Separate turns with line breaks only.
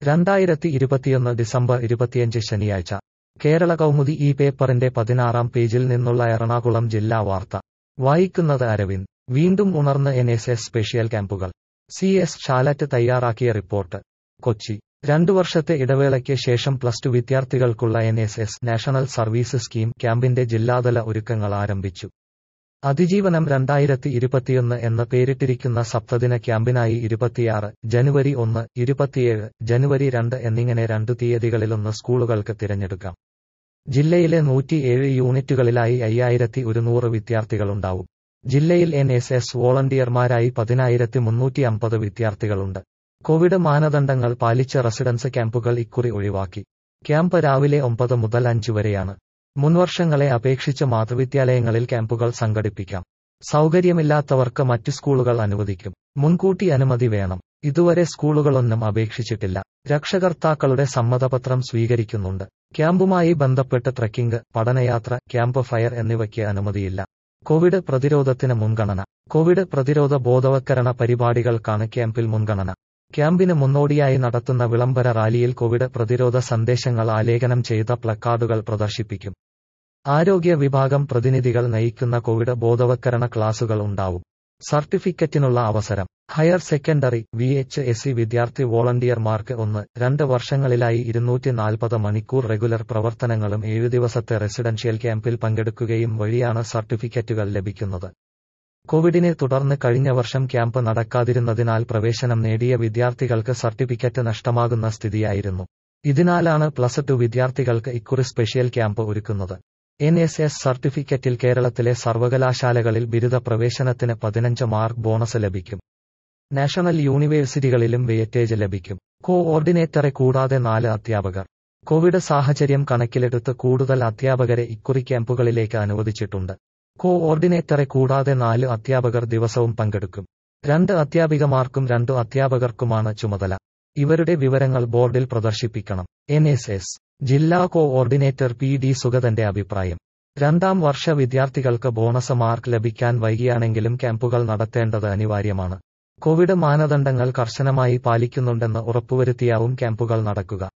രണ്ടായിരത്തി ഇരുപത്തിയൊന്ന് ഡിസംബർ ഇരുപത്തിയഞ്ച് ശനിയാഴ്ച കേരള കൗമുദി ഈ പേപ്പറിന്റെ പതിനാറാം പേജിൽ നിന്നുള്ള എറണാകുളം ജില്ലാ വാർത്ത വായിക്കുന്നത് അരവിന്ദ് വീണ്ടും ഉണർന്ന് എൻ എസ് എസ് സ്പെഷ്യൽ ക്യാമ്പുകൾ സി എസ് ഷാലറ്റ് തയ്യാറാക്കിയ റിപ്പോർട്ട് കൊച്ചി രണ്ടു വർഷത്തെ ഇടവേളയ്ക്ക് ശേഷം പ്ലസ് ടു വിദ്യാർത്ഥികൾക്കുള്ള N S S national service scheme ക്യാമ്പിന്റെ ജില്ലാതല ഒരുക്കങ്ങൾ ആരംഭിച്ചു അതിജീവനം രണ്ടായിരത്തി ഇരുപത്തിയൊന്ന് എന്ന് പേരിട്ടിരിക്കുന്ന സപ്തദിന ക്യാമ്പിനായി ഇരുപത്തിയാറ് ജനുവരി ഒന്ന് ഇരുപത്തിയേഴ് ജനുവരി രണ്ട് എന്നിങ്ങനെ രണ്ടു തീയതികളിലൊന്ന് സ്കൂളുകൾക്ക് തിരഞ്ഞെടുക്കാം ജില്ലയിലെ നൂറ്റിയേഴ് യൂണിറ്റുകളിലായി അയ്യായിരത്തി ഒരുന്നൂറ് വിദ്യാർത്ഥികളുണ്ടാവും ജില്ലയിൽ എൻ എസ് എസ് വോളണ്ടിയർമാരായി പതിനായിരത്തി മുന്നൂറ്റി അമ്പത് വിദ്യാർത്ഥികളുണ്ട് കോവിഡ് മാനദണ്ഡങ്ങൾ പാലിച്ച റെസിഡൻസ് ക്യാമ്പുകൾ ഇക്കുറി ഒഴിവാക്കി ക്യാമ്പ് രാവിലെ ഒമ്പത് മുതൽ അഞ്ചു വരെയാണ് മുൻവർഷങ്ങളെ അപേക്ഷിച്ച് മാതൃവിദ്യാലയങ്ങളിൽ ക്യാമ്പുകൾ സംഘടിപ്പിക്കാം സൗകര്യമില്ലാത്തവർക്ക് മറ്റു സ്കൂളുകൾ അനുവദിക്കും മുൻകൂട്ടി അനുമതി വേണം ഇതുവരെ സ്കൂളുകളൊന്നും അപേക്ഷിച്ചിട്ടില്ല രക്ഷകർത്താക്കളുടെ സമ്മതപത്രം സ്വീകരിക്കുന്നുണ്ട് ക്യാമ്പുമായി ബന്ധപ്പെട്ട് ട്രക്കിംഗ് പഠനയാത്ര ക്യാമ്പ് ഫയർ എന്നിവയ്ക്ക് അനുമതിയില്ല കോവിഡ് പ്രതിരോധത്തിന് മുൻഗണന കോവിഡ് പ്രതിരോധ ബോധവൽക്കരണ പരിപാടികൾക്കാണ് ക്യാമ്പിൽ മുൻഗണന ക്യാമ്പിന് മുന്നോടിയായി നടത്തുന്ന വിളംബര റാലിയിൽ കോവിഡ് പ്രതിരോധ സന്ദേശങ്ങൾ ആലേഖനം ചെയ്ത പ്ലക്കാർഡുകൾ പ്രദർശിപ്പിക്കും ആരോഗ്യ വിഭാഗം പ്രതിനിധികൾ നയിക്കുന്ന കോവിഡ് ബോധവൽക്കരണ ക്ലാസുകൾ ഉണ്ടാവും സർട്ടിഫിക്കറ്റിനുള്ള അവസരം higher secondary V H S C വിദ്യാർത്ഥി വോളണ്ടിയർമാർക്ക് ഒന്ന് രണ്ട് വർഷങ്ങളിലായി ഇരുന്നൂറ്റി നാൽപ്പത് മണിക്കൂർ റെഗുലർ പ്രവർത്തനങ്ങളും ഏഴു ദിവസത്തെ റെസിഡൻഷ്യൽ ക്യാമ്പിൽ പങ്കെടുക്കുകയും വഴിയാണ് സർട്ടിഫിക്കറ്റുകൾ ലഭിക്കുന്നത് കോവിഡിനെ തുടർന്ന് കഴിഞ്ഞ വർഷം ക്യാമ്പ് നടക്കാതിരുന്നതിനാൽ പ്രവേശനം നേടിയ വിദ്യാർത്ഥികൾക്ക് സർട്ടിഫിക്കറ്റ് നഷ്ടമാകുന്ന സ്ഥിതിയായിരുന്നു ഇതിനാലാണ് പ്ലസ് ടു വിദ്യാർത്ഥികൾക്ക് ഇക്കുറി സ്പെഷ്യൽ ക്യാമ്പ് ഒരുക്കുന്നത് എൻ എസ് എസ് സർട്ടിഫിക്കറ്റിൽ കേരളത്തിലെ സർവകലാശാലകളിൽ ബിരുദ പ്രവേശനത്തിന് പതിനഞ്ച് മാർക്ക് ബോണസ് ലഭിക്കും നാഷണൽ യൂണിവേഴ്സിറ്റികളിലും വെയറ്റേജ് ലഭിക്കും കോഓർഡിനേറ്ററെ കൂടാതെ നാല് അധ്യാപകർ കോവിഡ് സാഹചര്യം കണക്കിലെടുത്ത് കൂടുതൽ അധ്യാപകരെ ഇക്കുറി ക്യാമ്പുകളിലേക്ക് അനുവദിച്ചിട്ടുണ്ട് കോഓർഡിനേറ്ററെ കൂടാതെ നാല് അധ്യാപകർ ദിവസവും പങ്കെടുക്കും രണ്ട് അധ്യാപികമാർക്കും രണ്ടു അധ്യാപകർക്കുമാണ് ചുമതല ഇവരുടെ വിവരങ്ങൾ ബോർഡിൽ പ്രദർശിപ്പിക്കണം എൻ എസ് എസ് ജില്ലാ കോഓർഡിനേറ്റർ പി ഡി സുഗതന്റെ അഭിപ്രായം രണ്ടാം വർഷ വിദ്യാർത്ഥികൾക്ക് ബോണസ് മാർക്ക് ലഭിക്കാൻ വൈകിയാണെങ്കിലും ക്യാമ്പുകൾ നടത്തേണ്ടത് അനിവാര്യമാണ് കോവിഡ് മാനദണ്ഡങ്ങൾ കർശനമായി പാലിക്കുന്നുണ്ടെന്ന് ഉറപ്പുവരുത്തിയാവും ക്യാമ്പുകൾ നടക്കുക